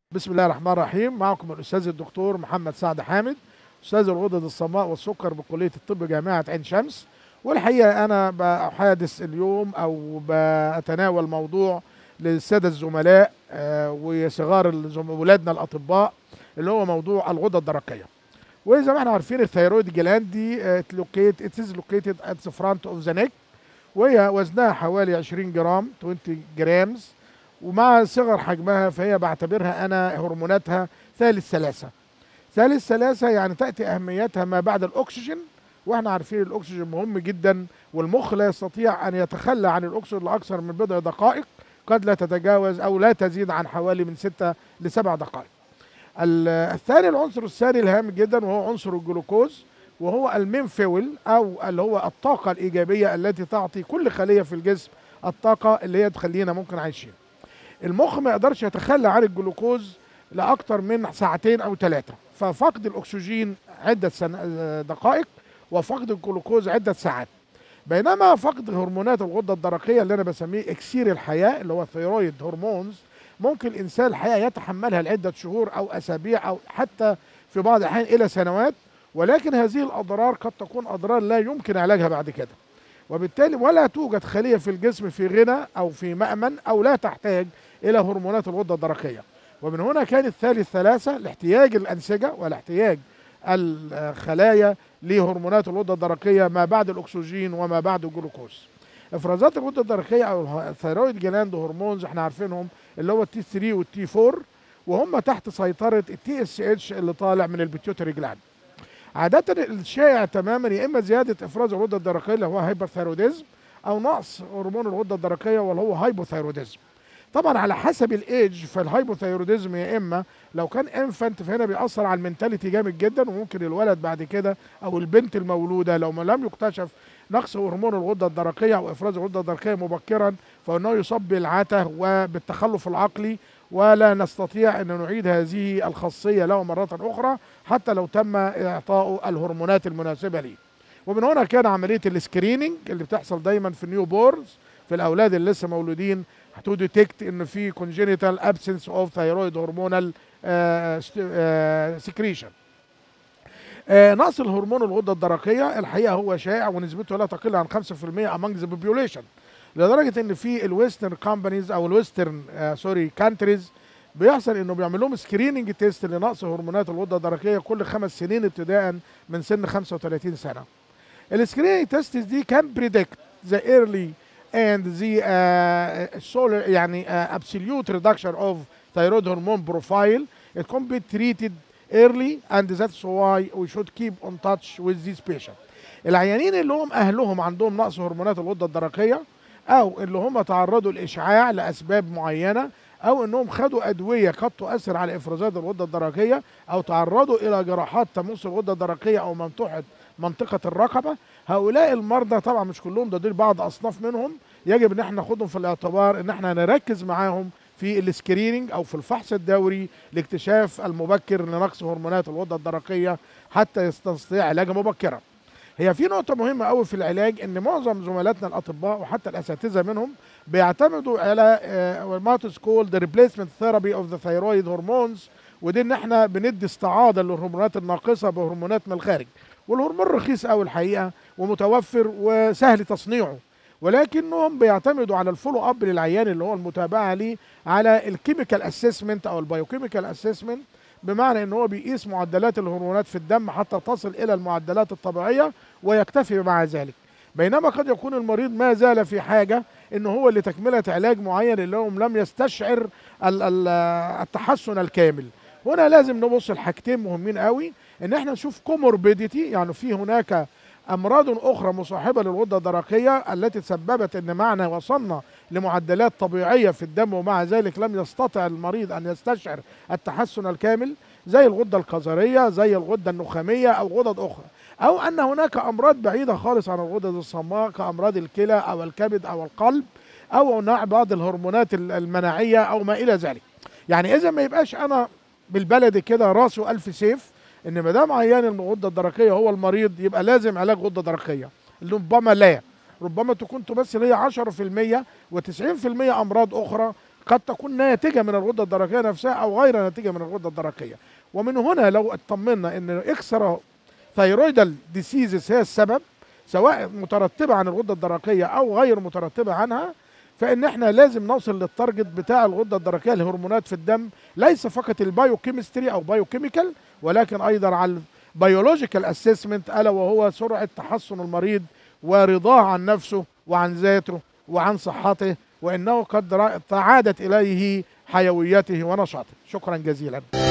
بسم الله الرحمن الرحيم معكم الاستاذ الدكتور محمد سعد حامد استاذ الغدد الصماء والسكر بكليه الطب جامعه عين شمس والحقيقه انا بحادث اليوم او بتناول موضوع للساده الزملاء آه، وصغار الزم- ولادنا الاطباء اللي هو موضوع الغده الدرقيه وزي ما احنا عارفين الثيرويد جلاند دي لوكيت ات از لوكيتد ات ذا فرونت اوف ذا نيك وهي وزنها حوالي 20 جرام 20 جرامز ومع صغر حجمها فهي بعتبرها انا هرموناتها ثالث ثلاثه ثالث ثلاثه يعني تاتي اهميتها ما بعد الاكسجين واحنا عارفين الاكسجين مهم جدا والمخ لا يستطيع ان يتخلى عن الاكسجين لاكثر من بضع دقائق قد لا تتجاوز او لا تزيد عن حوالي من ستة لسبع دقائق ال- الثاني العنصر الثاني الهام جدا وهو عنصر الجلوكوز وهو المين فيول او اللي هو الطاقه الايجابيه التي تعطي كل خليه في الجسم الطاقه اللي هي تخلينا ممكن عايشين المخ ما يقدرش يتخلى عن الجلوكوز لاكثر من ساعتين او ثلاثه ففقد الاكسجين عده سن... آه، دقائق وفقد الجلوكوز عده ساعات بينما فقد هرمونات الغده الدرقيه اللي انا بسميه اكسير الحياه اللي هو الثيرويد هرمونز ممكن الانسان الحقيقه يتحملها لعده شهور او اسابيع او حتى في بعض الاحيان الى سنوات ولكن هذه الاضرار قد تكون اضرار لا يمكن علاجها بعد كده وبالتالي ولا توجد خليه في الجسم في غنى او في مامن او لا تحتاج الى هرمونات الغده الدرقيه ومن هنا كان الثالث ثلاثه لاحتياج الانسجه والاحتياج الخلايا لهرمونات الغده الدرقيه ما بعد الاكسجين وما بعد الجلوكوز افرازات الغده الدرقيه او الثيرويد جلاند هرمونز احنا عارفينهم اللي هو التي 3 والتي 4 وهم تحت سيطره التي اس اتش اللي طالع من البيتيوتري جلاند عادة الشائع تماما يا اما زيادة افراز الغدة الدرقية اللي هو هايبرثيروديزم او نقص هرمون الغدة الدرقية واللي هو هايبوثيروديزم. طبعا على حسب الايدج فالهايبوثيروديزم يا اما لو كان انفنت فهنا بيأثر على المنتاليتي جامد جدا وممكن الولد بعد كده او البنت المولودة لو ما لم يكتشف نقص هرمون الغدة الدرقية او افراز الغدة الدرقية مبكرا فانه يصاب بالعته وبالتخلف العقلي ولا نستطيع ان نعيد هذه الخاصيه له مره اخرى حتى لو تم اعطائه الهرمونات المناسبه ليه. ومن هنا كان عمليه السكريننج اللي بتحصل دايما في النيو بورز في الاولاد اللي لسه مولودين تو ديتكت ان في كونجينيتال ابسنس اوف ثايرويد هرمونال سكريشن. نقص الهرمون الغده الدرقيه الحقيقه هو شائع ونسبته لا تقل عن 5% among the population. لدرجه ان في الويسترن كومبانيز او الويسترن سوري كانتريز بيحصل انه بيعمل لهم سكريننج تيست لنقص هرمونات الغده الدرقيه كل خمس سنين ابتداء من سن 35 سنه. السكريننج تيست دي كان بريدكت ذا ايرلي and the uh, solar يعني uh, absolute reduction of thyroid hormone profile it can be treated early and that's why we should keep on touch with these patients. العيانين اللي هم اهلهم عندهم نقص هرمونات الغده الدرقيه او اللي هم تعرضوا لاشعاع لاسباب معينه او انهم خدوا ادويه قد تؤثر على افرازات الغده الدرقيه او تعرضوا الى جراحات تمس الغده الدرقيه او منطقه منطقه الرقبه هؤلاء المرضى طبعا مش كلهم ده دول بعض اصناف منهم يجب ان احنا ناخدهم في الاعتبار ان احنا نركز معاهم في السكريننج او في الفحص الدوري لاكتشاف المبكر لنقص هرمونات الغده الدرقيه حتى يستطيع علاجها مبكرا. هي في نقطة مهمة قوي في العلاج إن معظم زملاتنا الأطباء وحتى الأساتذة منهم بيعتمدوا على ما تسكول ذا ريبليسمنت ثيرابي أوف ذا ثيرويد هرمونز ودي إن إحنا بندي استعاضة للهرمونات الناقصة بهرمونات من الخارج والهرمون رخيص قوي الحقيقة ومتوفر وسهل تصنيعه ولكنهم بيعتمدوا على الفولو اب للعيان اللي هو المتابعه ليه على الكيميكال اسسمنت او البايوكيميكال اسسمنت بمعنى ان هو بيقيس معدلات الهرمونات في الدم حتى تصل الى المعدلات الطبيعيه ويكتفي مع ذلك بينما قد يكون المريض ما زال في حاجه ان هو لتكمله علاج معين اللي هو لم يستشعر ال- ال- التحسن الكامل هنا لازم نبص لحاجتين مهمين قوي ان احنا نشوف كوموربيديتي يعني في هناك امراض اخرى مصاحبه للغده الدرقيه التي تسببت ان معنا وصلنا لمعدلات طبيعيه في الدم ومع ذلك لم يستطع المريض ان يستشعر التحسن الكامل زي الغده القذريه زي الغده النخاميه او غدد اخرى او ان هناك امراض بعيده خالص عن الغدد الصماء كامراض الكلى او الكبد او القلب او هناك بعض الهرمونات المناعيه او ما الى ذلك يعني اذا ما يبقاش انا بالبلدي كده راسه الف سيف ان ما دام عيان الغده الدرقيه هو المريض يبقى لازم علاج غده درقيه ربما لا ربما تكون تمثل هي 10% و90% امراض اخرى قد تكون ناتجه من الغده الدرقيه نفسها او غير ناتجه من الغده الدرقيه ومن هنا لو اطمنا ان اكثر ثيرويدال ديسيزز هي السبب سواء مترتبه عن الغده الدرقيه او غير مترتبه عنها فان احنا لازم نوصل للتارجت بتاع الغده الدرقيه الهرمونات في الدم ليس فقط البايوكيمستري او بايوكيميكال ولكن ايضا على البيولوجيكال اسسمنت الا وهو سرعه تحسن المريض ورضاه عن نفسه وعن ذاته وعن صحته وانه قد عادت اليه حيويته ونشاطه شكرا جزيلا